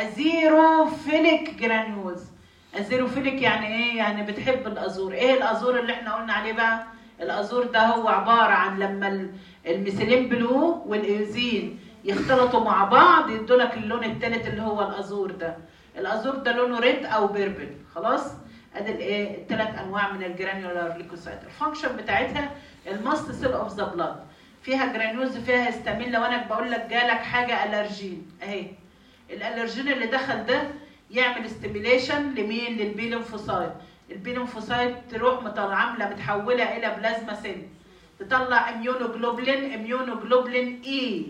ازيروفيليك جرانيولز ازيروفيليك يعني ايه يعني بتحب الازور ايه الازور اللي احنا قلنا عليه بقى الازور ده هو عباره عن لما الميثيلين بلو والايوزين يختلطوا مع بعض يدوا لك اللون الثالث اللي هو الازور ده الازور ده لونه ريد او بيربل خلاص ادي الايه الثلاث انواع من الجرانيولار ليكوسايت الفانكشن بتاعتها الماست سيل اوف ذا بلاد فيها جرانيولز فيها هيستامين لو انا بقول لك جالك حاجه الرجين اهي الالرجين اللي دخل ده يعمل ستيميليشن لمين للبي ليمفوسايت البي ليمفوسايت تروح مطلع عامله متحوله الى بلازما سيل تطلع اميونوجلوبلين اميونوجلوبلين اي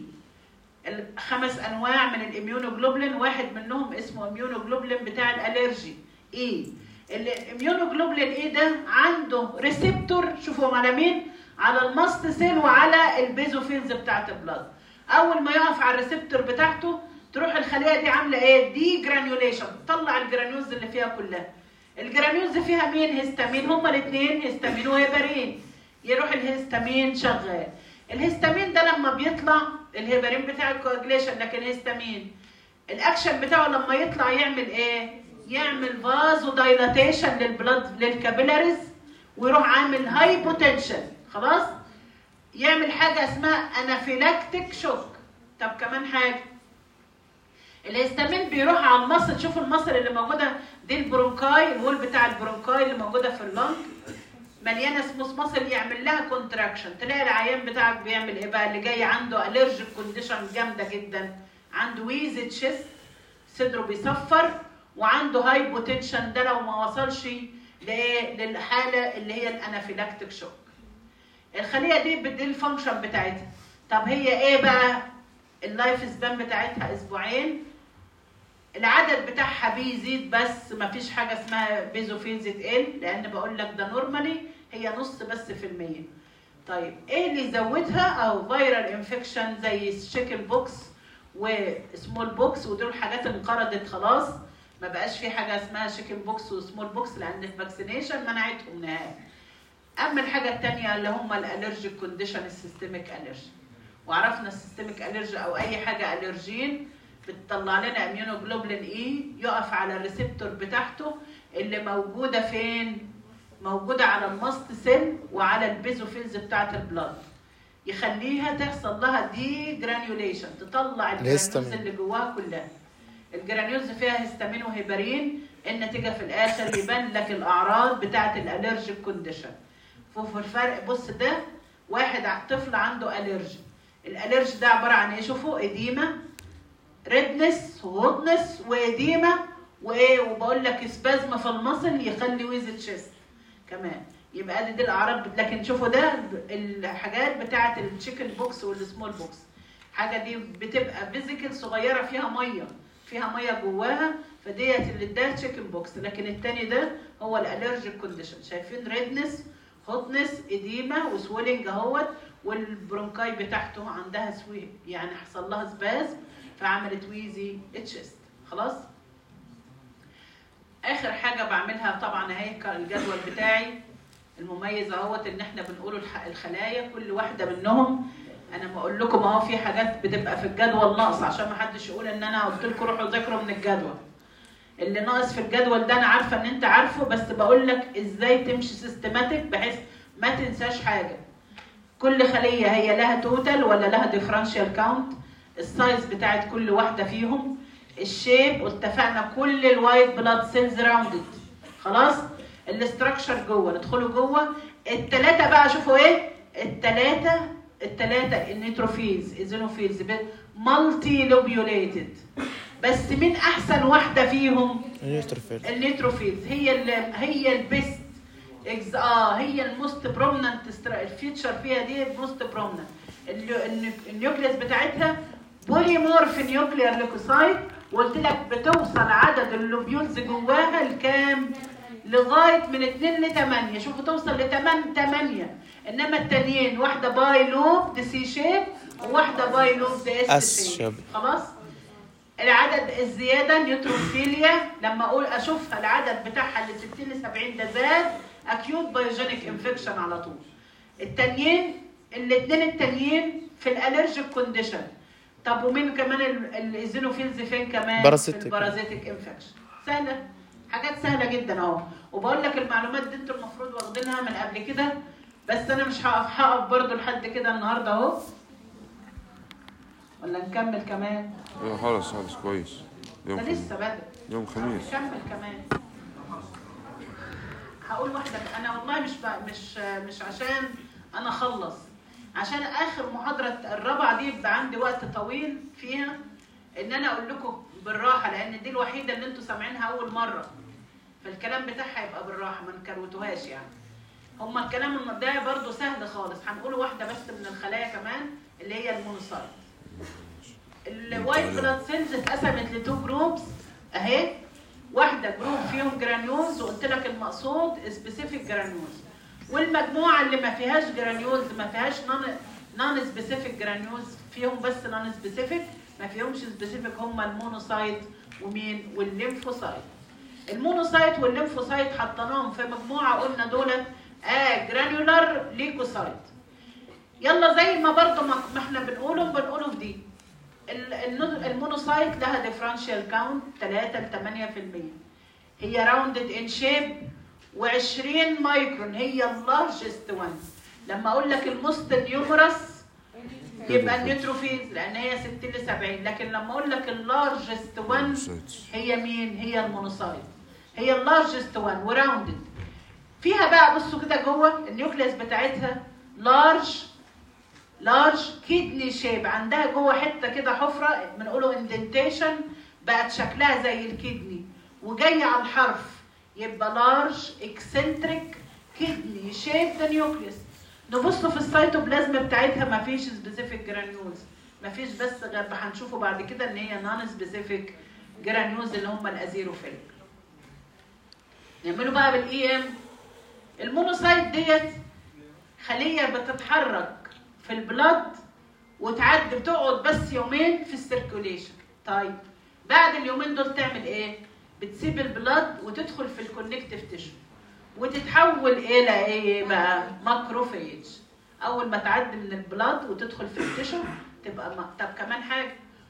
الخمس انواع من الاميونوجلوبلين واحد منهم اسمه اميونوجلوبلين بتاع الالرجي اي الاميونوجلوبلين ايه ده عنده ريسبتور شوفوا على مين على الماست سيل وعلى البيزوفيلز بتاعت البلاد اول ما يقف على الريسبتور بتاعته تروح الخليه دي عامله ايه دي جرانيوليشن تطلع الجرانيولز اللي فيها كلها الجرانيولز فيها مين هيستامين هما الاثنين هيستامين وهيبرين يروح الهيستامين شغال الهيستامين ده لما بيطلع الهيبرين بتاع الكواجليشن لكن الهيستامين الاكشن بتاعه لما يطلع يعمل ايه يعمل فازو دايلاتيشن للبلاد للكابيلاريز ويروح عامل هايبوتنشن خلاص يعمل حاجه اسمها انافيلاكتيك شوك طب كمان حاجه الهستامين بيروح على المصل شوفوا المصل اللي موجوده دي البرونكاي الوول بتاع البرونكاي اللي موجوده في اللنج مليانه سموث مصل يعمل لها كونتراكشن تلاقي العيان بتاعك بيعمل ايه بقى اللي جاي عنده الرجيك كونديشن جامده جدا عنده ويز تشيست صدره بيصفر وعنده هايبوتنشن ده لو ما وصلش لايه للحاله اللي هي الانافيلاكتيك شوك الخليه دي دي الفانكشن بتاعتها طب هي ايه بقى اللايف سبان بتاعتها اسبوعين العدد بتاعها بيزيد بس ما فيش حاجه اسمها بيزوفيلز تقل لان بقول لك ده نورمالي هي نص بس في المية طيب ايه اللي يزودها او فيرال انفكشن زي الشيكن بوكس وسمول بوكس ودول حاجات انقرضت خلاص ما بقاش في حاجه اسمها شيكن بوكس وسمول بوكس لان الفاكسينيشن منعتهم نهائي اما الحاجه الثانيه اللي هم الالرجيك كونديشن السيستميك الرجي وعرفنا السيستميك الرجي او اي حاجه الرجين بتطلع لنا اميونوجلوبولين اي يقف على الريسبتور بتاعته اللي موجوده فين موجوده على الماست سيل وعلى البيزوفيلز بتاعه البلاد يخليها تحصل لها دي جرانيوليشن تطلع الجرانيولز اللي جواها كلها الجرانيولز فيها هيستامين وهيبرين النتيجه في الاخر يبان لك الاعراض بتاعه الالرجيك كونديشن شوفوا الفرق بص ده واحد طفل عنده الرجي الالرجي ده عباره عن ايه شوفوا اديمه ريدنس وهودنس واديمه وايه وبقول لك سبازم في المصل يخلي ويز تشيست كمان يبقى دي, دي الاعراض لكن شوفوا ده الحاجات بتاعه التشيكن بوكس والسمول بوكس حاجه دي بتبقى فيزيكال صغيره فيها ميه فيها ميه جواها فديت اللي ده تشيكن بوكس لكن التاني ده هو الالرجيك كونديشن شايفين ريدنس هوتنس اديمه وسويلنج اهوت والبرونكاي بتاعته عندها سوي يعني حصل لها سباز فعملت ويزي تشيست خلاص اخر حاجه بعملها طبعا اهي الجدول بتاعي المميز اهوت ان احنا بنقول الخلايا كل واحده منهم انا بقول لكم اهو في حاجات بتبقى في الجدول ناقصه عشان ما حدش يقول ان انا قلت لكم روحوا ذاكروا من الجدول اللي ناقص في الجدول ده انا عارفه ان انت عارفه بس بقول لك ازاي تمشي سيستماتيك بحيث ما تنساش حاجه كل خليه هي لها توتال ولا لها ديفرنشال كاونت السايز بتاعت كل واحده فيهم الشيب واتفقنا كل الوايت بلاد سيلز راوندد خلاص الاستراكشر جوه ندخلوا جوه الثلاثه بقى شوفوا ايه الثلاثه الثلاثه النيتروفيلز ايزينوفيلز مالتي لوبيوليتد بس مين احسن واحده فيهم النيتروفيلز النيتروفيلز هي ال هي البيست اه هي الموست برومننت الفيتشر فيها دي الموست برومننت النيوكليس بتاعتها بوليمورف نيوكلير ليكوسايت وقلت لك بتوصل عدد اللوبيولز جواها لكام؟ لغايه من 2 ل 8 شوفوا توصل ل 8 8 انما التانيين واحده باي لوب دي سي شيب وواحده باي لوب دي اس اس شيب شيب. خلاص العدد الزياده نيوتروفيليا لما اقول اشوفها العدد بتاعها ل 60 ل 70 ده زاد اكيوت بايوجينيك انفكشن على طول التانيين الاثنين التانيين في الالرجيك كونديشن طب ومين كمان ال- الايزينوفيلز فين كمان بارازيتيك. في البارازيتيك انفكشن سهله حاجات سهله جدا اهو وبقول لك المعلومات دي انتوا المفروض واخدينها من قبل كده بس انا مش هقف هقف برضو لحد كده النهارده اهو ولا نكمل كمان ايوه خلاص خلاص كويس يوم ده خميس لسه بدأ يوم خميس نكمل كمان هقول واحده انا والله مش ب... مش مش عشان انا اخلص عشان اخر محاضره الرابعه دي يبقى عندي وقت طويل فيها ان انا اقول لكم بالراحه لان دي الوحيده اللي انتوا سامعينها اول مره فالكلام بتاعها يبقى بالراحه ما نكروتوهاش يعني هما الكلام الم- ده برضو سهل خالص هنقول واحده بس من الخلايا كمان اللي هي المونوسايت الوايت بلاد سيلز اتقسمت لتو جروبس اهي واحده جروب فيهم جرانيولز وقلت لك المقصود سبيسيفيك جرانيولز والمجموعه اللي ما فيهاش جرانيولز ما فيهاش نون نون سبيسيفيك جرانيولز فيهم بس نون سبيسيفيك ما فيهمش سبيسيفيك هم المونوسايت ومين والليمفوسايت المونوسايت والليمفوسايت حطيناهم في مجموعه قلنا دولت اه جرانيولار ليكوسايت يلا زي ما برضو ما ما احنا بنقوله بنقوله في دي ال- النو- المونوسايت لها ديفرنشال كاونت 3 ل 8% هي راوندد ان شيب و20 مايكرون هي اللارجست وان لما اقول لك الموست نيومرس يبقى النيوتروفيلز لان هي 60 ل 70 لكن لما اقول لك اللارجست وان هي مين هي المونوسايت هي اللارجست وان وراوندد فيها بقى بصوا كده جوه النيوكليس بتاعتها لارج لارج كيدني شيب عندها جوه حته كده حفره بنقوله اندنتيشن بقت شكلها زي الكدني وجايه على الحرف يبقى لارج اكسنتريك كدني شيب ذا نيوكليس نبص في السيتوبلازم بتاعتها ما فيش سبيسيفيك جرانيولز ما فيش بس غير هنشوفه بعد كده ان هي نون سبيسيفيك جرانيولز اللي هم الازيروفيليك نعمله بقى بالاي ام المونوسايت ديت خليه بتتحرك في البلد وتعدي بتقعد بس يومين في السيركوليشن طيب بعد اليومين دول تعمل ايه بتسيب البلد وتدخل في الكونكتيف تيشو وتتحول الى ايه بقى ماكروفيج اول ما تعدي من البلد وتدخل في التيشو تبقى ما... طب كمان حاجه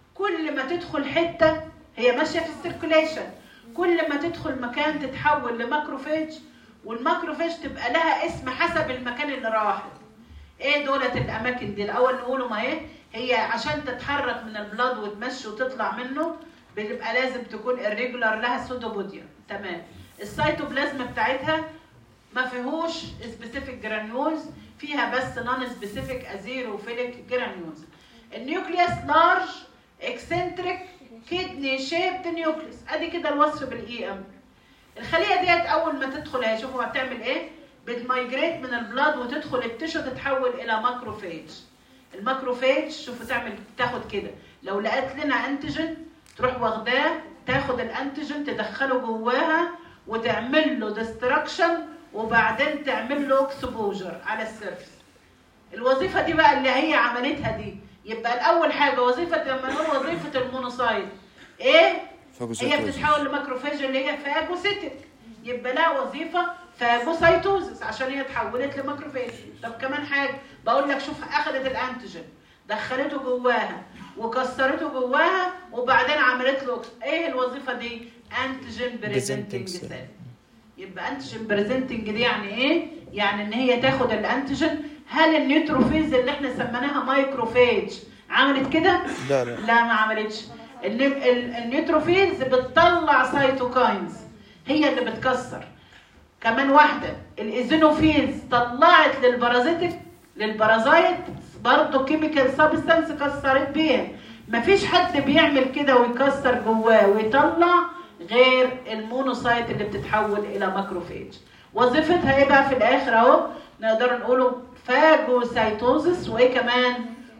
كل ما تدخل حته هي ماشيه في السيركوليشن كل ما تدخل مكان تتحول لماكروفيج والماكروفيج تبقى لها اسم حسب المكان اللي راحت ايه دولت الاماكن دي الاول نقوله ما ايه هي عشان تتحرك من البلاد وتمشي وتطلع منه بتبقى لازم تكون الريجولار لها سودوبوديا تمام السيتوبلازم بتاعتها ما فيهوش سبيسيفيك جرانيولز فيها بس نون سبيسيفيك ازيروفيليك جرانيولز النيوكليوس لارج اكسنتريك كدني شيبد نيوكليوس ادي كده الوصف بالاي ام الخليه ديت اول ما تدخل هيشوفوا هتعمل ايه بتمايجريت من البلاد وتدخل التشو تتحول الى ماكروفيج الماكروفيج شوفوا تعمل تاخد كده لو لقيت لنا انتيجين تروح واخداه تاخد الانتيجين تدخله جواها وتعمل له ديستراكشن وبعدين تعمل له اكسبوجر على السيرفس الوظيفه دي بقى اللي هي عملتها دي يبقى الاول حاجه وظيفه لما نقول وظيفه المونوسايت ايه هي بتتحول لماكروفاج اللي هي فاجوسيتك يبقى لها وظيفه فاجوسايتوزس عشان هي اتحولت لماكروفاج طب كمان حاجه بقول لك شوف اخذت الانتيجين دخلته جواها وكسرته جواها وبعدين عملت له ايه الوظيفه دي انتيجين بريزنتنج Presenting cell. سيل يبقى انتيجين بريزنتنج دي يعني ايه يعني ان هي تاخد الانتيجين هل النيوتروفيز اللي احنا سميناها مايكروفاج عملت كده لا لا لا ما عملتش الن- ال- النيوتروفيلز بتطلع سايتوكاينز هي اللي بتكسر كمان واحده الايزينوفيلز طلعت للبارازيتك للبارازايت برضه كيميكال سبستانس كسرت بيها مفيش حد بيعمل كده ويكسر جواه ويطلع غير المونوسايت اللي بتتحول الى ماكروفيج وظيفتها ايه بقى في الاخر اهو نقدر نقوله فاجوسايتوزس وايه كمان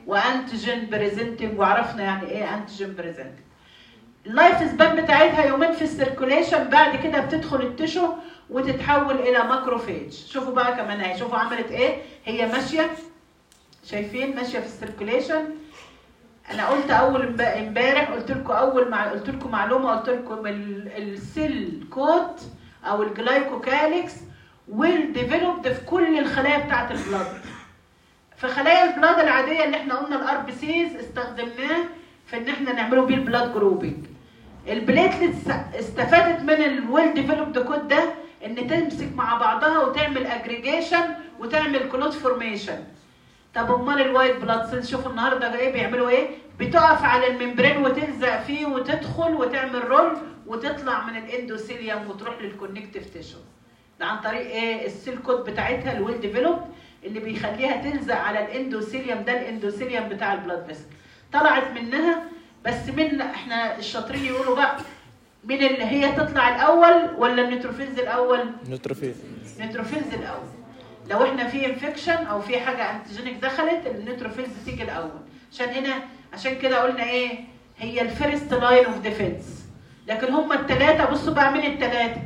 وانتيجين بريزنتنج وعرفنا يعني ايه انتيجين بريزنتنج اللايف سبان بتاعتها يومين في السيركوليشن بعد كده بتدخل التشو وتتحول الى ماكروفيج شوفوا بقى كمان اهي شوفوا عملت ايه هي ماشيه شايفين ماشيه في السيركوليشن انا قلت اول امب- امبارح قلت لكم اول مع... قلت لكم معلومه قلت لكم ال- السيل كوت او الجلايكوكاليكس ويل ديفلوبد في كل الخلايا بتاعه البلاد في خلايا البلاد العاديه اللي احنا قلنا الار بي سيز استخدمناه في ان احنا نعمله بيه البلاد جروبنج البليتلتس استفادت من الويل ديفلوبد كود ده ان تمسك مع بعضها وتعمل اجريجيشن وتعمل كلوت فورميشن طب امال الوايت بلاد سيلز شوفوا النهارده ايه بيعملوا ايه بتقف على الممبرين وتلزق فيه وتدخل وتعمل رول وتطلع من الاندوثيليوم وتروح للكونكتيف تيشو ده عن طريق ايه السيل كود بتاعتها الويل ديفلوب اللي بيخليها تلزق على الاندوثيليوم ده الاندوثيليوم بتاع البلاد فيسل طلعت منها بس من احنا الشاطرين يقولوا بقى من اللي هي تطلع الاول ولا النيتروفيلز الاول نوتروفيل نيتروفيلز الاول لو احنا في انفكشن او في حاجه انتيجينيك دخلت النيتروفيلز تيجي الاول عشان هنا عشان كده قلنا ايه هي الفيرست لاين اوف ديفense لكن هم الثلاثه بصوا بقى مين الثلاثه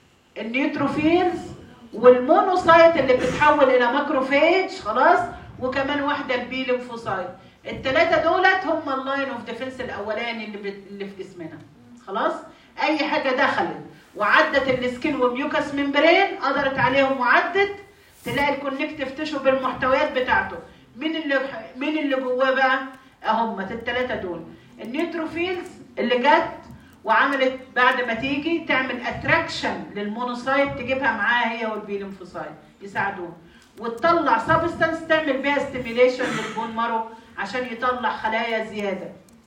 النيوتروفيلز والمونوسايت اللي بتتحول الى ماكروفيج خلاص وكمان واحده البي ليمفوسايت الثلاثه دولت هم اللاين اوف ديفense الاولاني اللي بت... اللي في جسمنا خلاص اي حاجه دخلت وعدت السكين وميوكس ممبرين قدرت عليهم وعدت تلاقي الكونكتيف تيشو بالمحتويات بتاعته مين اللي مين اللي جواه بقى اهم الثلاثه دول النيوتروفيلز اللي جت وعملت بعد ما تيجي تعمل اتراكشن للمونوسايت تجيبها معاها هي والبي ليمفوسايت يساعدوها وتطلع سبستانس تعمل بيها ستيميليشن للبون مارو عشان يطلع خلايا زياده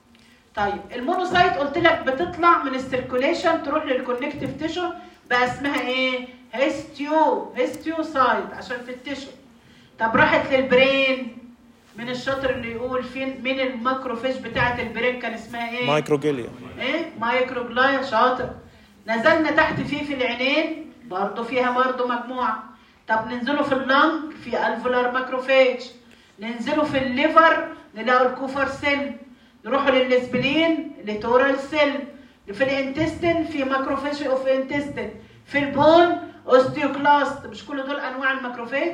طيب المونوسايت قلت لك بتطلع من السيركوليشن تروح للكونكتيف تيشو بقى اسمها ايه هيستيو هيستيوسايت عشان في التيشو طب راحت للبرين من الشاطر اللي يقول فين مين الماكروفيج بتاعه البرين كان اسمها ايه مايكروجيليا ايه مايكروجلايا شاطر نزلنا تحت فيه في العينين برضه فيها برضه مجموعه طب ننزله في اللنج في الفولار ماكروفيج ننزله في الليفر نلاقوا الكوفر سيل نروحوا للسبلين لتورال سيل في الانتستين في ماكروفيج اوف انتستين في البون اوستيوكلاست مش كل دول انواع الماكروفيج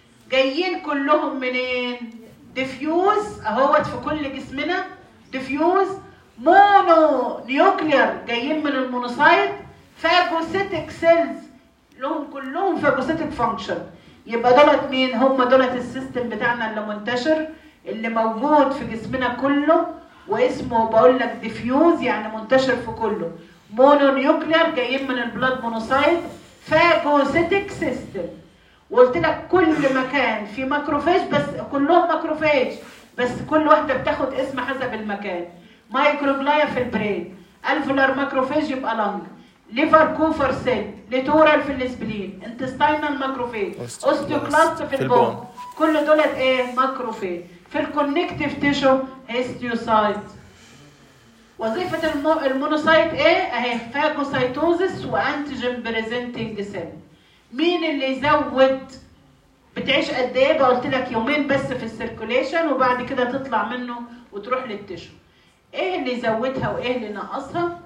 جايين كلهم منين ديفيوز اهوت في كل جسمنا ديفيوز مونو نيوكلير جايين من المونوسايت فاجوسيتك سيلز لهم كلهم فاجوسيتك فانكشن يبقى دولت مين هم دولت السيستم بتاعنا اللي منتشر اللي موجود في جسمنا كله واسمه بقول لك ديفيوز يعني منتشر في كله مونو نيوكلير جايين من البلاد مونوسايت فاجوسيتك سيستم وقلت لك كل مكان في ماكروفاج بس كلهم ماكروفاج بس كل واحده بتاخد اسم حسب المكان مايكروجلايا في البرين الفولار ماكروفاج يبقى لنج ليفر كوفر سيل ليتورال في الاسبلين انتستينال ماكروفاج أوست- اوستيوكلاست في في البون البون. كل دولت ايه ماكروفاج في الكونكتيف تيشو هيستيوسايت وظيفة المو... المونوسايت ايه؟ اهي فاجوسايتوزس وانتيجين بريزنتنج سيل. مين اللي يزود بتعيش قد ايه؟ بقى قلت لك يومين بس في السيركوليشن وبعد كده تطلع منه وتروح للتشو. ايه اللي يزودها وايه اللي ينقصها؟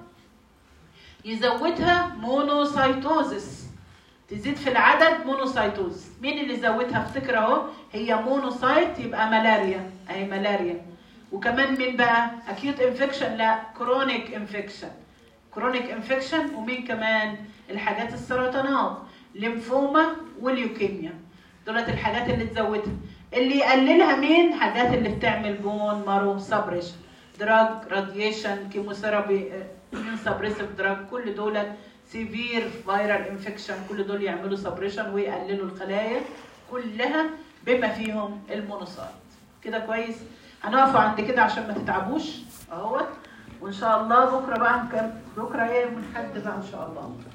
يزودها مونوسايتوزس تزيد في العدد مونوسايتوز مين اللي زودها افتكر اهو هي مونوسايت يبقى ملاريا اهي ملاريا وكمان مين بقى اكيوت انفكشن لا كرونيك انفكشن كرونيك انفكشن ومين كمان الحاجات السرطانات ليمفوما والليوكيميا دولت الحاجات اللي تزودها اللي يقللها مين حاجات اللي بتعمل بون مارو سبريشن دراج راديشن كيموثيرابي اميون سبريسيف دراج كل دولت سيفير فايرال انفكشن كل دول يعملوا سبريشن ويقللوا الخلايا كلها بما فيهم المونوسايت كده كويس هنقف عند كده عشان ما تتعبوش اهوت وان شاء الله بكره بقى نكمل بكره ايه من حد بقى ان شاء الله